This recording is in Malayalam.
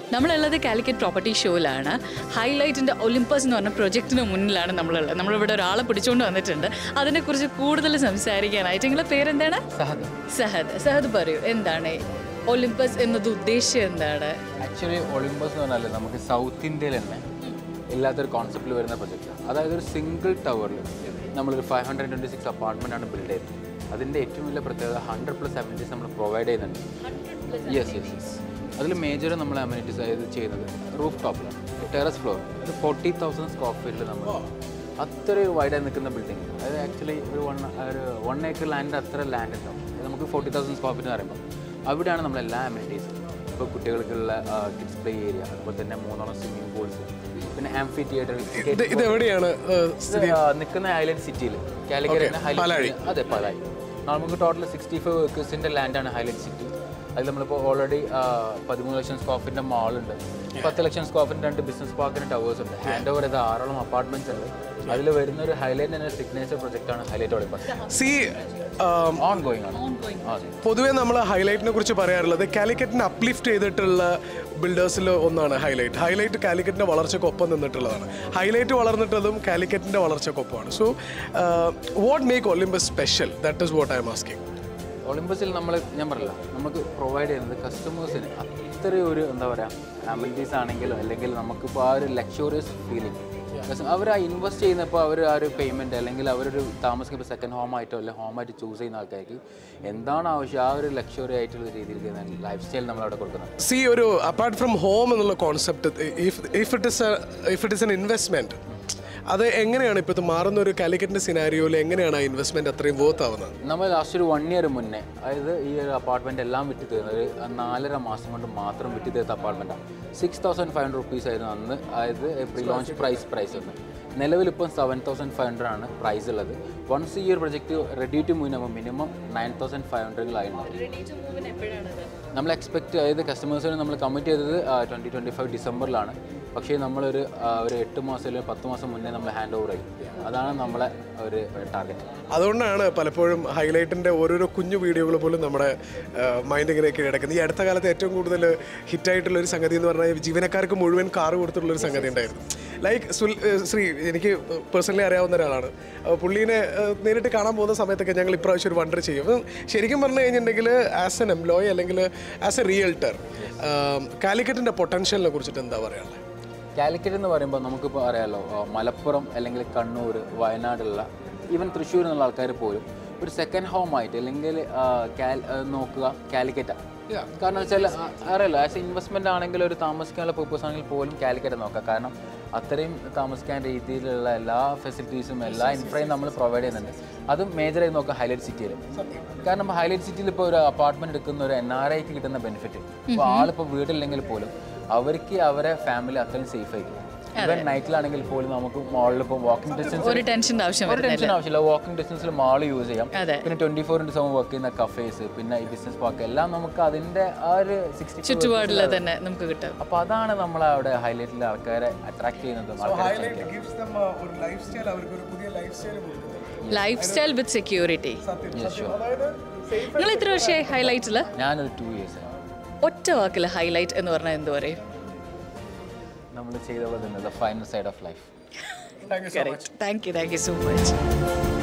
നമ്മളുള്ളത് കാലിക്കറ്റ് പ്രോപ്പർട്ടി ഷോയിലാണ് ഹൈലൈറ്റിൻ്റെ ഒളിമ്പസ് എന്ന് പറഞ്ഞ പ്രൊജക്റ്റിന് മുന്നിലാണ് നമ്മളുള്ളത് നമ്മളിവിടെ ഒരാളെ പിടിച്ചുകൊണ്ട് വന്നിട്ടുണ്ട് അതിനെക്കുറിച്ച് കൂടുതൽ സംസാരിക്കാനായിട്ട് നിങ്ങളുടെ പേരെന്താണ് സഹദ് സഹദ് സഹദ് പറയൂ എന്താണ് ഒളിമ്പസ് എന്നത് ഉദ്ദേശം എന്താണ് ആക്ച്വലി ഒളിമ്പസ് എന്ന് പറഞ്ഞാൽ നമുക്ക് സൗത്ത് ഇന്ത്യയിൽ തന്നെ ഇല്ലാത്തൊരു കോൺസെപ്റ്റിൽ വരുന്ന പ്രൊജക്റ്റാണ് അതായത് ഒരു സിംഗിൾ ടവറിൽ നമ്മളൊരു five hundred twenty six apartment ആണ് ബിൽഡ് ചെയ്തത് അതിൻ്റെ ഏറ്റവും വലിയ പ്രത്യേകത ഹൺഡ്രഡ് പ്ലസ് അമ്യൂണിറ്റീസ് നമ്മൾ പ്രൊവൈഡ് ചെയ്യുന്നുണ്ട് യെസ് യെസ് യെസ് അതിൽ മേജർ നമ്മൾ അമ്യൂണിറ്റീസ് അതായത് ചെയ്യുന്നത് റൂഫ് ടോപ്പിലാണ് ടെറസ് ഫ്ലോർ ഒരു ഫോർട്ടി തൗസൻഡ് സ്ക്വയർ ഫീറ്റിൽ നമ്മൾ അത്രയും വൈഡായി നിൽക്കുന്ന ബിൽഡിംഗ് അതായത് ആക്ച്വലി ഒരു വൺ ഒരു വൺ ഏക്കർ ലാൻഡ് അത്ര ലാൻഡ് ഉണ്ടാവും അത് നമുക്ക് ഫോർട്ടി തൗസൻഡ് സ്ക്വയർ ഫീറ്റ് എന്ന് പറയുമ്പോൾ അവിടെയാണ് നമ്മൾ എല്ലാ അമ്യൂണിറ്റീസും ഇപ്പോൾ കുട്ടികൾക്കുള്ള കിഡ്സ് പ്ലേ ഏരിയ അതുപോലെ തന്നെ മൂന്നോളം സ്വിമ്മിംഗ് പൂൾസ് പിന്നെ ആംഫി തിയേറ്റർ ഇത് ഇത് എവിടെയാണ് ഏഹ്, നിൽക്കുന്ന ഹൈലൈറ്റ് സിറ്റിയിൽ കാലിക്കറ്റ് ഹൈലൈറ്റ് അതെ പാലായി നമുക്ക് ടോട്ടൽ സിക്സ്റ്റി ഫൈവ് ഏക്കേഴ്സിൻ്റെ ലാൻഡാണ് ഹൈലൈറ്റ് സിറ്റി അതിൽ നമ്മളിപ്പോൾ ഓൾറെഡി പതിമൂന്ന് ലക്ഷം സ്ക്വയർ ഫീറ്റിൻ്റെ മാളുണ്ട് പത്ത് ലക്ഷം സ്ക്വയർ ഫീറ്റ് രണ്ട് ബിസിനസ് പാർക്കിന് ടവേഴ്സ് ഉണ്ട് ഹാൻഡ് ഓവർ ചെയ്ത ആറോളം അപ്പാർട്ട്മെന്റ്സ് ഉണ്ട് അതിൽ വരുന്ന ഒരു ഹൈലൈറ്റ് തന്നെ സിഗ്നേച്ചർ പ്രൊജക്റ്റാണ് ഹൈലൈറ്റ് ഒളിമ്പസ് സി ആം, ഓൺ ഗോയിങ് ആണ് അതെ പൊതുവേ നമ്മൾ ഹൈലൈറ്റിനെ കുറിച്ച് പറയാറുള്ളത് കാലിക്കറ്റിനെ അപ്ലിഫ്റ്റ് ചെയ്തിട്ടുള്ള ബിൽഡേഴ്സിൽ ഒന്നാണ് ഹൈലൈറ്റ് ഹൈലൈറ്റ് കാലിക്കറ്റിൻ്റെ വളർച്ചയ്ക്കൊപ്പം നിന്നിട്ടുള്ളതാണ് ഹൈലൈറ്റ് വളർന്നിട്ടതും കാലിക്കറ്റിൻ്റെ വളർച്ചയ്ക്കൊപ്പമാണ് so what make Olympus special that is what I'm asking ഒളിമ്പസിൽ നമ്മൾ ഞാൻ പറഞ്ഞില്ല നമുക്ക് പ്രൊവൈഡ് ചെയ്യുന്നത് കസ്റ്റമേഴ്സിന് അത്രയും ഒരു എന്താ പറയുക അമിനിറ്റീസ് ആണെങ്കിലും അല്ലെങ്കിൽ നമുക്കിപ്പോൾ ആ ഒരു ലക്ഷറിയസ് ഫീലിംഗ് അവർ ആ ഇൻവെസ്റ്റ് ചെയ്യുന്നപ്പോൾ അവർ ആ ഒരു പേയ്മെൻറ്റ് അല്ലെങ്കിൽ അവരൊരു താമസിക്കുമ്പോൾ സെക്കൻഡ് ഹോം ആയിട്ടോ അല്ലെങ്കിൽ ഹോം ആയിട്ട് ചൂസ് ചെയ്യുന്ന ആൾക്കാർക്ക് എന്താണ് ആവശ്യം ആ ഒരു ലക്ഷറി ആയിട്ടുള്ള രീതിയിൽ ലൈഫ് സ്റ്റൈൽ നമ്മൾ അവിടെ കൊടുക്കുന്നത് സി ഒരു അപ്പാർട്ട് ഫ്രം ഹോം എന്നുള്ള concept if if it is if it is an investment അത് എങ്ങനെയാണ് ഇപ്പോൾ ഇത് മാറുന്ന ഒരു കാലിക്കറ്റിൻ്റെ സിനാരിയോയിൽ എങ്ങനെയാണ് ആ ഇൻവെസ്റ്റ്മെൻറ്റ് അത്രയും വോത്ത് ആവുന്നത് നമ്മൾ ലാസ്റ്റ് ഒരു വൺ ഇയർ മുന്നേ അതായത് ഈ ഒരു അപ്പാർട്ട്മെൻറ്റ് എല്ലാം വിറ്റ് തീർന്നത് ഒരു നാലര മാസം കൊണ്ട് മാത്രം വിറ്റ് തീർത്ത അപ്പാർട്ട്മെൻറ്റാണ് six thousand five hundred rupees ആയിരുന്നു അന്ന് അതായത് പ്രീ ലോഞ്ച് പ്രൈസ് പ്രൈസ് ഒന്ന് നിലവിലിപ്പം സെവൻ തൗസൻഡ് ഫൈവ് ഹൺഡ്രഡ് ആണ് പ്രൈസ് ഉള്ളത് വൺസ് ഈ ഒരു പ്രൊജക്റ്റ് റെഡി ടു മൂവ് ആകുമ്പോൾ മിനിമം നയൻ തൗസൻഡ് ഫൈവ് ഹൺഡ്രഡിലായിട്ടുണ്ടാവും നമ്മൾ എക്സ്പെക്ട് അതായത് കസ്റ്റമേഴ്സിന് നമ്മൾ കമ്മിറ്റ് ചെയ്തത് ട്വൻറ്റി ട്വൻറ്റി ഫൈവ് ഡിസംബറിലാണ് പക്ഷേ നമ്മളൊരു ആ, ഒരു എട്ട് മാസം അല്ലെങ്കിൽ പത്ത് മാസം മുന്നേ നമ്മൾ ഹാൻഡ് ഓവർ ചെയ്യും അതാണ് നമ്മളെ ഒരു ടാർഗറ്റ് അതുകൊണ്ടാണ് പലപ്പോഴും ഹൈലൈറ്റിൻ്റെ ഓരോരോ കുഞ്ഞു വീഡിയോകൾ പോലും നമ്മുടെ മൈൻഡ് ഇങ്ങനെ കീഴടക്കുന്നത് ഈ അടുത്ത കാലത്ത് ഏറ്റവും കൂടുതൽ ഹിറ്റായിട്ടുള്ള ഒരു സംഗതി എന്ന് പറഞ്ഞാൽ ജീവനക്കാർക്ക് മുഴുവൻ കാറ് കൊടുത്തിട്ടുള്ള ഒരു സംഗതി ഉണ്ടായിരുന്നു ലൈക്ക് സുൽ ഏഹ് ശ്രീ എനിക്ക് പേഴ്സണലി അറിയാവുന്ന ഒരാളാണ് അഹ് പുള്ളീനെ ഏഹ് നേരിട്ട് കാണാൻ പോകുന്ന സമയത്തൊക്കെ ഞങ്ങൾ ഇപ്രാവശ്യം ഒരു വണ്ടർ ചെയ്യും അപ്പം ശരിക്കും പറഞ്ഞു കഴിഞ്ഞിട്ടുണ്ടെങ്കിൽ ആസ് എൻ എംപ്ലോയി അല്ലെങ്കിൽ ആസ് എ റിയൽട്ടർ കാലിക്കറ്റിൻ്റെ പൊട്ടൻഷ്യലിനെ കുറിച്ചിട്ട് എന്താ പറയാനുള്ളത് കാലിക്കറ്റ് എന്ന് പറയുമ്പോൾ നമുക്കിപ്പോൾ അറിയാലോ ആ, മലപ്പുറം അല്ലെങ്കിൽ കണ്ണൂർ വയനാടുള്ള ഈവൻ തൃശ്ശൂർ എന്നുള്ള ആൾക്കാർ പോലും ഒരു സെക്കൻഡ് ഹോം ആയിട്ട് അല്ലെങ്കിൽ ആ, കാൽ- ആ, നോക്കുക കാലിക്കറ്റാണ് കാരണം വെച്ചാൽ അറിയാലോ ആസ് ഇൻവെസ്റ്റ്മെൻ്റ് ആണെങ്കിൽ ഒരു താമസിക്കാനുള്ള പർപ്പസ് ആണെങ്കിൽ പോലും കാലിക്കറ്റ് നോക്കാം കാരണം അത്രയും താമസിക്കാൻ രീതിയിലുള്ള എല്ലാ ഫെസിലിറ്റീസും എല്ലാ ഇൻഫ്രയും നമ്മൾ പ്രൊവൈഡ് ചെയ്യുന്നുണ്ട് അതും മേജറായി നോക്കാം ഹൈലൈറ്റ് സിറ്റിയിൽ കാരണം ഹൈലൈറ്റ് സിറ്റിയിൽ ഇപ്പോൾ ഒരു അപ്പാർട്ട്മെന്റ് എടുക്കുന്ന ഒരു എൻ ആർ ഐക്ക് കിട്ടുന്ന ബെനിഫിറ്റ് ഇപ്പോൾ ആളിപ്പോൾ വീട്ടിലില്ലെങ്കിൽ പോലും അവർക്ക് അവരെ ഫാമിലി അത്രയും സേഫ് ആയിരിക്കും ഇവൻ നൈറ്റിലാണെങ്കിൽ പോലും നമുക്ക് മാളിൽ ഇപ്പോൾ വാക്കിംഗ് ഡിസ്റ്റൻസ് ഒരു ടെൻഷൻ്റെ ആവശ്യം ഒരു ടെൻഷൻ ആവശ്യമില്ല വാക്കിംഗ് ഡിസ്റ്റൻസിൽ മാൾ യൂസ് ചെയ്യാം അതെ. പിന്നെ twenty four into seven work ചെയ്യുന്ന കഫേസ് പിന്നെ ഈ ബിസിനസ് പാർക്ക് എല്ലാം നമുക്ക് അതിന്റെ ആ ഒരു സിക്സ്റ്റി ചുറ്റുപാടിൽ തന്നെ നമുക്ക് കിട്ടും അപ്പൊ അതാണ് നമ്മൾ അവിടെ ഹൈലൈറ്റിലെ ആൾക്കാരെ അട്രാക്ട് ചെയ്യുന്നതും ആൾക്കാരെ ക്ഷണിക്കുന്നത്. ഒരു ലൈഫ് സ്റ്റൈൽ അവർക്ക് ഒരു പുതിയ ലൈഫ് സ്റ്റൈൽ കൊടുക്കുന്നത് life style with security Yes, sure. നിങ്ങൾ എത്ര വർഷമായി ഹൈലൈറ്റിൽ ഞാനൊരു ടു ഇയേഴ്സ് ഒറ്റ വാക്കിൽ ഹൈലൈറ്റ് എന്ന് പറഞ്ഞാൽ എന്ത് പറയും നമ്മൾ ചെയ്ത പോലെ തന്നെ the final side of life thank you thank you so much